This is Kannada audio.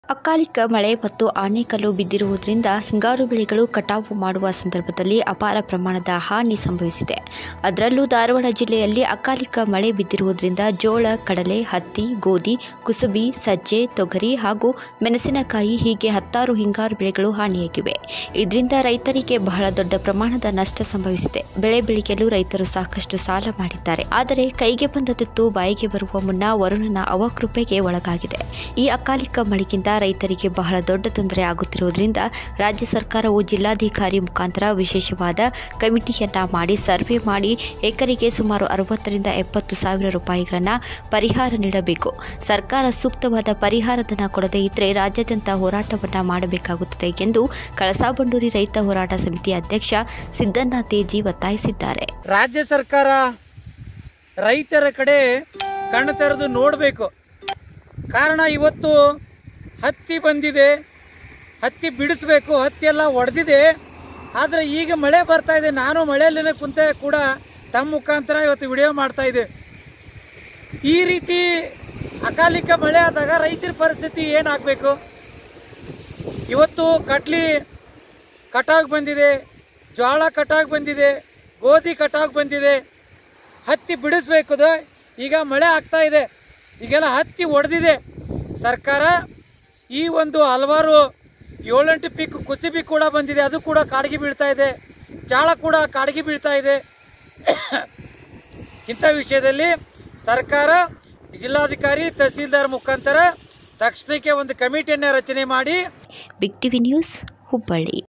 ಅಕಾಲಿಕ ಮಳೆ ಮತ್ತು ಆನೆಕಲ್ಲು ಬಿದ್ದಿರುವುದರಿಂದ ಹಿಂಗಾರು ಬೆಳೆಗಳು ಕಟಾವು ಮಾಡುವ ಸಂದರ್ಭದಲ್ಲಿ ಅಪಾರ ಪ್ರಮಾಣದ ಹಾನಿ ಸಂಭವಿಸಿದೆ ಅದರಲ್ಲೂ ಧಾರವಾಡ ಜಿಲ್ಲೆಯಲ್ಲಿ ಅಕಾಲಿಕ ಮಳೆ ಬಿದ್ದಿರುವುದರಿಂದ ಜೋಳ ಕಡಲೆ ಹತ್ತಿ ಗೋಧಿ ಕುಸುಬಿ ಸಜ್ಜೆ ತೊಗರಿ ಹಾಗೂ ಮೆಣಸಿನಕಾಯಿ ಹೀಗೆ ಹತ್ತಾರು ಹಿಂಗಾರು ಬೆಳೆಗಳು ಹಾನಿಯಾಗಿವೆ ಇದರಿಂದ ರೈತರಿಗೆ ಬಹಳ ದೊಡ್ಡ ಪ್ರಮಾಣದ ನಷ್ಟ ಸಂಭವಿಸಿದೆ ಬೆಳೆ ಬೆಳೆಯಲು ರೈತರು ಸಾಕಷ್ಟು ಸಾಲ ಮಾಡಿದ್ದಾರೆ ಆದರೆ ಕೈಗೆ ಬಂದ ತುತ್ತು ಬಾಯಿಗೆ ಬರುವ ಮುನ್ನ ವರುಣನ ಅವಕೃಪೆಗೆ ಒಳಗಾಗಿದೆ ಈ ಅಕಾಲಿಕ ಮಳೆಗಿಂದ ರೈತರಿಗೆ ಬಹಳ ದೊಡ್ಡ ತೊಂದರೆ ಆಗುತ್ತಿರುವುದರಿಂದ ರಾಜ್ಯ ಸರ್ಕಾರವು ಜಿಲ್ಲಾಧಿಕಾರಿ ಮುಖಾಂತರ ವಿಶೇಷವಾದ ಕಮಿಟಿಯನ್ನ ಮಾಡಿ ಸರ್ವೆ ಮಾಡಿ ಎಕರೆಗೆ ಸುಮಾರು ಅರವತ್ತರಿಂದ ಎಪ್ಪತ್ತು ಸಾವಿರ ರೂಪಾಯಿಗಳನ್ನು ಪರಿಹಾರ ನೀಡಬೇಕು ಸರ್ಕಾರ ಸೂಕ್ತವಾದ ಪರಿಹಾರಧನ ಕೊಡದೇ ಇದ್ದರೆ ರಾಜ್ಯಾದ್ಯಂತ ಹೋರಾಟವನ್ನು ಮಾಡಬೇಕಾಗುತ್ತದೆ ಎಂದು ಕಳಸಾಬಂಡೂರಿ ರೈತ ಹೋರಾಟ ಸಮಿತಿ ಅಧ್ಯಕ್ಷ ಸಿದ್ದಣ್ಣ ತೇಜಿ ಒತ್ತಾಯಿಸಿದ್ದಾರೆ ರಾಜ್ಯ ಸರ್ಕಾರ ರೈತರ ಕಡೆ ಕಣ್ಣು ತೆರೆದು ನೋಡಬೇಕು ಕಾರಣ ಇವತ್ತು ಹತ್ತಿ ಬಂದಿದೆ ಹತ್ತಿ ಬಿಡಿಸ್ಬೇಕು ಹತ್ತಿ ಎಲ್ಲ ಒಡೆದಿದೆ ಆದರೆ ಈಗ ಮಳೆ ಬರ್ತಾ ಇದೆ ನಾನು ಮಳೆಯಲ್ಲೇ ಕುಂತ ಕೂಡ ತಮ್ಮ ಮುಖಾಂತರ ಇವತ್ತು ವಿಡಿಯೋ ಮಾಡ್ತಾ ಇದ್ದೆ ಈ ರೀತಿ ಅಕಾಲಿಕ ಮಳೆ ಆದಾಗ ರೈತರ ಪರಿಸ್ಥಿತಿ ಏನಾಗಬೇಕು ಇವತ್ತು ಕಟ್ಲಿ ಕಟಾವ್ ಬಂದಿದೆ ಜೋಳ ಕಟಾವ್ ಬಂದಿದೆ ಗೋಧಿ ಕಟಾವ್ ಬಂದಿದೆ ಹತ್ತಿ ಬಿಡಿಸ್ಬೇಕದ ಈಗ ಮಳೆ ಆಗ್ತಾ ಇದೆ ಈಗೆಲ್ಲ ಹತ್ತಿ ಒಡೆದಿದೆ ಸರ್ಕಾರ ಈ ಒಂದು ಹಲವಾರು ಏಳೆಂಟು ಪೀಕ್ ಕುಸಿಬಿ ಕೂಡ ಬಂದಿದೆ ಅದು ಕೂಡ ಕಾಡಿಗೆ ಬೀಳ್ತಾ ಇದೆ ಜಾಳ ಕೂಡ ಕಾಡಿಗೆ ಬೀಳ್ತಾ ಇದೆ ಇಂಥ ವಿಷಯದಲ್ಲಿ ಸರ್ಕಾರ ಜಿಲ್ಲಾಧಿಕಾರಿ ತಹಸೀಲ್ದಾರ್ ಮುಖಾಂತರ ತಕ್ಷಣಕ್ಕೆ ಒಂದು ಕಮಿಟಿಯನ್ನು ರಚನೆ ಮಾಡಿ ಬಿಗ್ ಟಿವಿ ನ್ಯೂಸ್ ಹುಬ್ಬಳ್ಳಿ